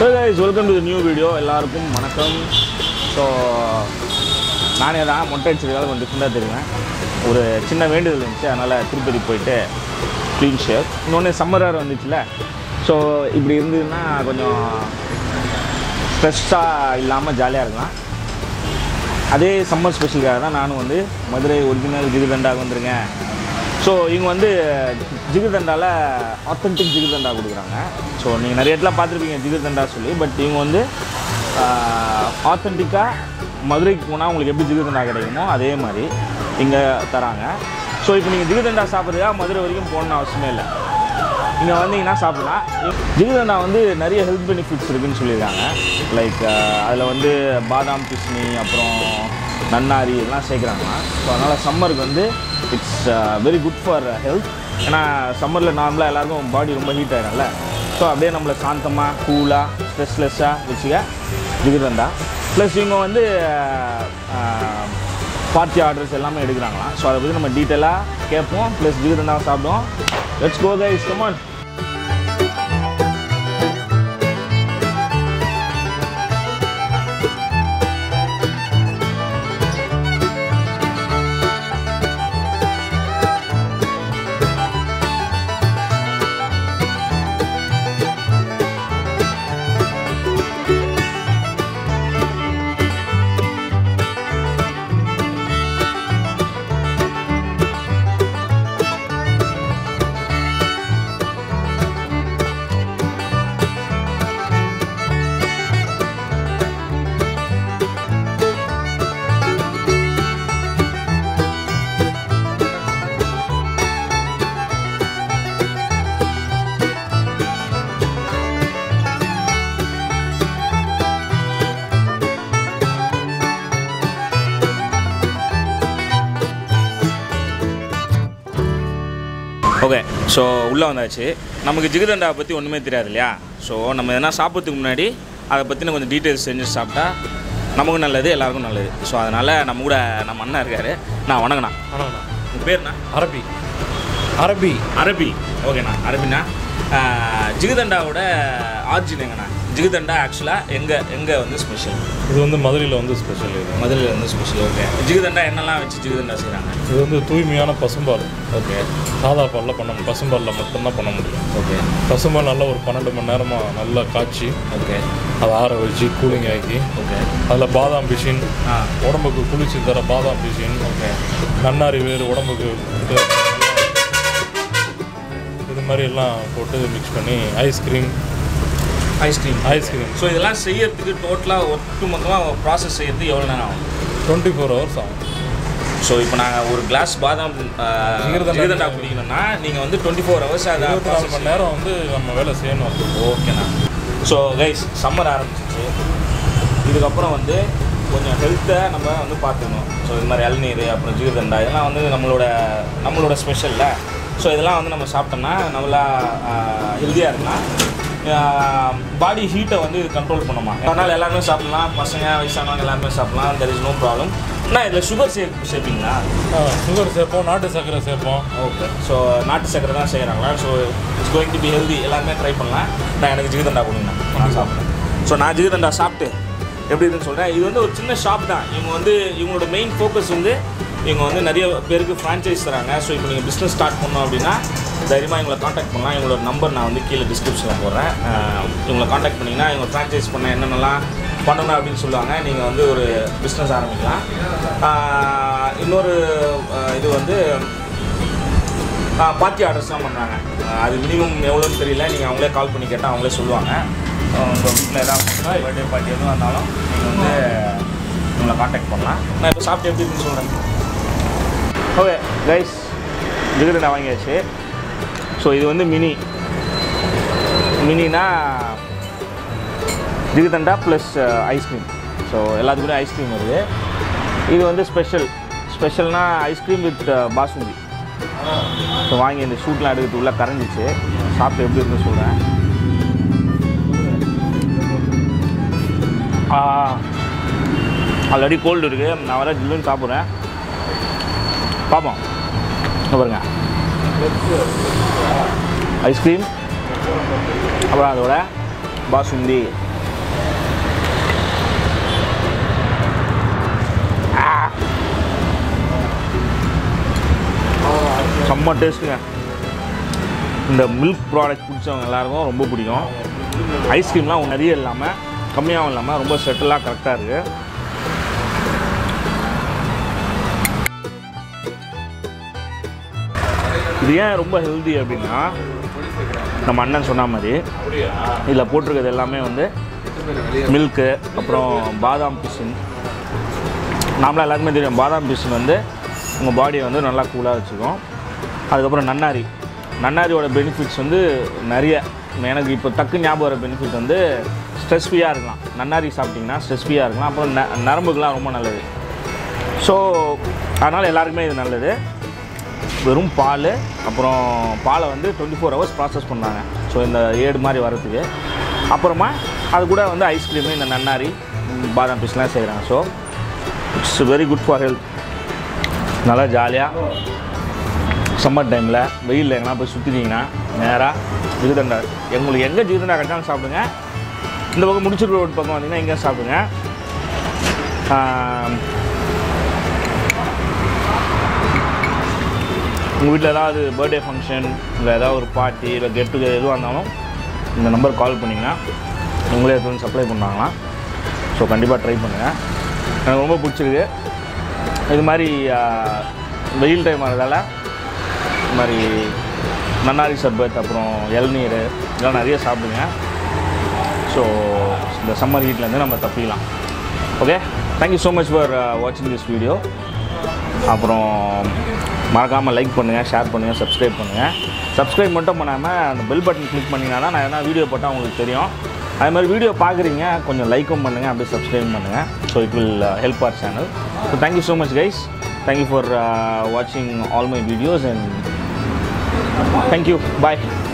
So guys welcome to new video எல்லாருக்கும் வணக்கம் so நானே தான் மொட்டை அடிச்சதுக்காக கொஞ்சம் டிஃப்ரெண்டாக தெரியுவேன் ஒரு சின்ன வேண்டுதல் இருந்துச்சு அதனால் திருப்பதி போயிட்டு க்ளீன் ஷேவ் இன்னொன்று சம்மர் வேறு வந்துச்சுல ஸோ இப்படி இருந்ததுன்னா கொஞ்சம் ஸ்ட்ரெஸ்ஸாக இல்லாமல் ஜாலியாக இருக்கலாம் அதே சம்மர் ஸ்பெஷலுக்காக தான் நானும் வந்து மதுரை ஒரிஜினல் ஜிகிர்தண்டாவுக்கு வந்திருக்கேன் ஸோ இவங்க வந்து ஜிகிர்தண்டாவில் ஆத்தென்டிக் ஜிகிர்தண்டா கொடுக்குறாங்க ஸோ நீங்கள் நிறைய இடத்துல பார்த்துருப்பீங்க ஜிகிர்தண்டா சொல்லி பட் இவங்க வந்து ஆத்தென்டிக்காக மதுரைக்கு போனால் உங்களுக்கு எப்படி ஜிகிர்தண்டா கிடைக்குமோ அதே மாதிரி இங்கே தராங்க ஸோ இப்போ நீங்கள் ஜிகிர்தண்டா சாப்பிட்றதுக்காக மதுரை வரைக்கும் போகணுன்னு அவசியமே இல்லை இங்கே வந்தீங்கன்னா சாப்பிடலாம் ஜிகிர்தண்டா வந்து நிறைய ஹெல்த் பெனிஃபிட்ஸ் இருக்குன்னு சொல்லியிருக்காங்க லைக் அதில் வந்து பாதாம் கிஸ்னி அப்புறம் நன்னாரி இதெல்லாம் சேர்க்குறாங்களாம் ஸோ அதனால் சம்மருக்கு வந்து it's very good for health ஏன்னா சம்மரில் நார்மலாக எல்லாருக்கும் பாடி ரொம்ப ஹீட் ஆகிடும்ல ஸோ அப்படியே நம்மளை சாந்தமாக கூலாக ஸ்ட்ரெஸ்லெஸ்ஸாக வச்சுக்க ஜிகிர்தண்டா ப்ளஸ் இவங்க வந்து பார்ட்டி ஆர்டர்ஸ் எல்லாமே எடுக்கிறாங்களாம் ஸோ அதை பற்றி நம்ம டீட்டெயிலாக கேட்போம் ப்ளஸ் ஜிகிர்தண்டாவை சாப்பிடுவோம் let's go guys come on okay so உள்ளே வந்தாச்சு நமக்கு ஜிகிதண்டா பற்றி ஒன்றுமே தெரியாது இல்லையா ஸோ நம்ம எதனா சாப்பிட்றதுக்கு முன்னாடி அதை பற்றின கொஞ்சம் டீட்டெயில்ஸ் செஞ்சு சாப்பிட்டா நமக்கும் நல்லது எல்லாருக்கும் நல்லது ஸோ அதனால் நம்ம கூட நம்ம அண்ணன் இருக்கார் நான் வணங்கண்ணா ஆனாண்ணா உங்கள் பேர்ண்ணா அரபி அரபி அரபி ஓகேண்ணா அரபிண்ணா ஆஹ், ஜிகிதண்டாவோட ஆர்ஜின் எங்கண்ணா ஜிகிதண்டா ஆக்சுவலாக எங்கே எங்கே வந்து ஸ்பெஷல் இது வந்து மதுரையில் வந்து ஸ்பெஷல் இது மதுரையில் வந்து ஸ்பெஷல் ஓகே ஜிகிதண்டா என்னெல்லாம் வச்சு ஜிகிதண்டா செய்கிறாங்க இது வந்து தூய்மையான பசும்பால் ஓகே சாதா பாலில் பண்ண முடியும் பசும்பாலில் மட்டும்தான் பண்ண முடியும் ஓகே பசும்பால் நல்லா ஒரு பன்னெண்டு மணி நேரமாக நல்லா காய்ச்சி ஓகே அதை ஆற வச்சு கூலிங் ஆக்கி ஓகே அதில் பாதாம் பிசின் ஆ உடம்புக்கு குளிர்ச்சி தர பாதாம் பிசின் ஓகே நன்னாரி வேறு உடம்புக்கு இது இது மாதிரி எல்லாம் போட்டு மிக்ஸ் பண்ணி ஐஸ்கிரீம் ஐஸ்கிரீம் ஐஸ்கிரீம் ஸோ இதெல்லாம் செய்யறதுக்கு டோட்டலாக ஒட்டு மொத்தமாக ப்ராசஸ் செய்யறதுக்கு எவ்வளோ நேரம் ஆகும் டுவெண்ட்டி ஃபோர் ஹவர்ஸ் ஆகும் ஸோ இப்போ நாங்கள் ஒரு கிளாஸ் பாதாம் ஜிகிர்தண்டா. ஜிகிர்தண்டா குடிக்கணும்னா நீங்கள் வந்து டுவெண்ட்டி ஃபோர் ஹவர்ஸ் அதை இருபத்தி நாலு மணி நேரம் வந்து நம்ம வேலை செய்யணும் அது ஓகேண்ணா ஸோ கைஸ் சம்மர் ஆரம்பிச்சிச்சு இதுக்கப்புறம் வந்து கொஞ்சம் ஹெல்த்தை நம்ம வந்து பார்த்துக்கணும் ஸோ இது மாதிரி இளநீர் அப்புறம் ஜிகிர்தண்டா இதெல்லாம் வந்து நம்மளோட நம்மளோட ஸ்பெஷலில் ஸோ இதெல்லாம் வந்து நம்ம சாப்பிட்டோம்னா நல்லா ஹெல்த்தியாக இருக்கலாம் பாடி ஹீட்டை வந்து இது கண்ட்ரோல் பண்ணுமா அதனால் எல்லாருமே சாப்பிடலாம் பசங்க வயசானவங்க எல்லாருமே சாப்பிடலாம் தெர் இஸ் நோ ப்ராப்ளம் அண்ணா இதில் சுகர் சே சேர்ப்பீங்களா சுகர் சேர்ப்போம் நாட்டு சர்க்கரை சேர்ப்போம் ஓகே ஸோ நாட்டு சக்கரை தான் செய்கிறாங்களா so it's going to be healthy எல்லாருமே ட்ரை பண்ணலாம் நான் எனக்கு ஜிகிதண்டா கொடுங்க நான் சாப்பிட்றேன் ஸோ நான் ஜிகிதண்டா சாப்பிட்டு எப்படி இருக்குன்னு சொல்கிறேன் இது வந்து ஒரு சின்ன ஷாப் தான் இவங்க வந்து இவங்களோட மெயின் ஃபோக்கஸ் வந்து இவங்க வந்து நிறைய பேருக்கு ஃப்ரான்ச்சைஸ் தராங்க ஸோ இப்போ நீங்கள் பிஸ்னஸ் ஸ்டார்ட் பண்ணோம் அப்படின்னா தைரியமாக இவங்களை காண்டாக்ட் பண்ணலாம் இவங்களோட நம்பர் நான் வந்து கீழே டிஸ்கிரிப்ஷனில் போடுறேன் அஹ் இவங்களை காண்டாக்ட் பண்ணிங்கன்னா இவங்க ஃப்ரான்ச்சைஸ் பண்ண என்னென்னலாம் பண்ணணும் அப்படின்னு சொல்லுவாங்க நீங்கள் வந்து ஒரு பிஸ்னஸ் ஆரம்பிக்கலாம் அஹ் இன்னொரு அஹ் இது வந்து பார்ட்டி ஆர்டர்ஸ்லாம் பண்ணுறாங்க அது மினிமம் எவ்வளோன்னு தெரியல நீங்கள் அவங்களே கால் பண்ணி கேட்டால் அவங்களே சொல்லுவாங்க உங்கள் வீட்டில் ஏதாவது பர்த்டே பார்ட்டி எதுவும் இருந்தாலும் நீங்கள் வந்து உங்களை காண்டாக்ட் பண்ணலாம் நான் இப்போ சாப்பிட்டு எப்படி இருக்குன்னு சொல்கிறேன் ஓகே கைஸ் ஜிகிரண்டா வாங்கியாச்சு ஸோ இது வந்து மினி மினினா ஜிகிதண்டா ப்ளஸ் ஐஸ்கிரீம் ஸோ எல்லாத்துக்கூட ஐஸ்கிரீம் வருது இது வந்து ஸ்பெஷல் ஸ்பெஷல்னா ஐஸ்கிரீம் வித் பாசுந்தி ஸோ வாங்கி இந்த ஷூட்லாம் எடுக்கிறது உள்ள கரைஞ்சிச்சு சாப்பிட்டு எப்படி இருக்குன்னு சொல்கிறேன் ஆல்ரெடி கோல்டு இருக்குது நான் வர ஜில்லுன்னு சாப்பிட்றேன் பார்ப்போம் இங்க பாருங்க ஐஸ்கிரீம் அப்புறம் அதோட பாசுந்தி செம்ம டேஸ்ட்டுங்க இந்த மில்க் ப்ராடக்ட் பிடிச்சவங்க எல்லாருக்கும் ரொம்ப பிடிக்கும் ஐஸ்கிரீம்லாம் நிறைய இல்லாமல் கம்மியாகவும் இல்லாமல் ரொம்ப செட்டிலாக கரெக்டாக இருக்குது இது ஏன் ரொம்ப ஹெல்தி அப்படின்னா நம்ம அண்ணன் சொன்ன மாதிரி இதில் போட்டிருக்கிறது எல்லாமே வந்து மில்க்கு அப்புறம் பாதாம் பிசின் நாமளாக எல்லாருக்குமே தெரியும் பாதாம் பிசின் வந்து உங்கள் பாடியை வந்து நல்லா கூலாக வச்சுக்கும் அதுக்கப்புறம் நன்னாரி நன்னாரியோட பெனிஃபிட்ஸ் வந்து நிறைய எனக்கு இப்போ டக்கு ஞாபகம் வர பெனிஃபிட் வந்து ஸ்ட்ரெஸ் ஃப்ரீயாக இருக்கலாம் நன்னாரி சாப்பிட்டிங்கன்னா ஸ்ட்ரெஸ் ஃப்ரீயாக இருக்கலாம் அப்புறம் ந நரம்புக்கெலாம் ரொம்ப நல்லது ஸோ அதனால் எல்லாருக்குமே இது நல்லது வெறும் பால் அப்புறம் பாலை வந்து டுவெண்ட்டி ஃபோர் ஹவர்ஸ் ப்ராசஸ் பண்ணாங்க ஸோ இந்த ஏடு மாதிரி வரதுக்கு அப்புறமா அது கூட வந்து ஐஸ்கிரீமு இந்த நன்னாரி ம், பாதாம் பீஸ்லாம் செய்கிறாங்க so it's very good for health நல்லா ஜாலியாக சம்மர் டைமில் வெயிலில் எங்கன்னா போய் சுற்றினீங்கன்னா நேராக ஜிகிதண்டா உங்களுக்கு எங்கே ஜிகிதண்டா கிடைச்சாலும் சாப்பிடுங்க இந்த பக்கம் முடிச்சிட்டு ரோடு பக்கம் வந்தீங்கன்னா எங்கேயும் சாப்பிடுங்க ஆம், உங்கள் வீட்டில் ஏதாவது பர்த்டே ஃபங்க்ஷன் இல்லை ஏதாவது ஒரு பார்ட்டி இல்லை கெட் டுகெதர் எதுவாக இருந்தாலும் இந்த நம்பர் கால் பண்ணிங்கன்னா உங்களே எடுத்து வந்து சப்ளை பண்ணாங்களாம் ஸோ கண்டிப்பாக ட்ரை பண்ணுங்கள் எனக்கு ரொம்ப பிடிச்சிருக்கு இது மாதிரி ஆ, வெயில் டைம் ஆகிறதால இது மாதிரி நன்னாரி சர்பத் அப்புறம் இளநீர் இதெல்லாம் நிறைய சாப்பிடுங்க ஸோ இந்த சம்மர் ஹீட்லேருந்து நம்ம தப்பிக்கலாம் okay thank you so much for வாட்சிங் திஸ் வீடியோ அப்புறம் மறக்காமல் லைக் பண்ணுங்கள் ஷேர் பண்ணுங்கள் சப்ஸ்கிரைப் பண்ணுங்கள் சப்ஸ்கிரைப் மட்டும் பண்ணாமல் அந்த பெல் பட்டன் கிளிக் பண்ணிங்கன்னா தான் நான் எதனா வீடியோ போட்டால் உங்களுக்கு தெரியும் அது மாதிரி வீடியோ பார்க்குறீங்க கொஞ்சம் லைக்கும் பண்ணுங்கள் அப்படியே சப்ஸ்கிரைப் பண்ணுங்கள் so it will help our channel so thank you so much guys thank you for வாட்சிங் all my videos and thank you bye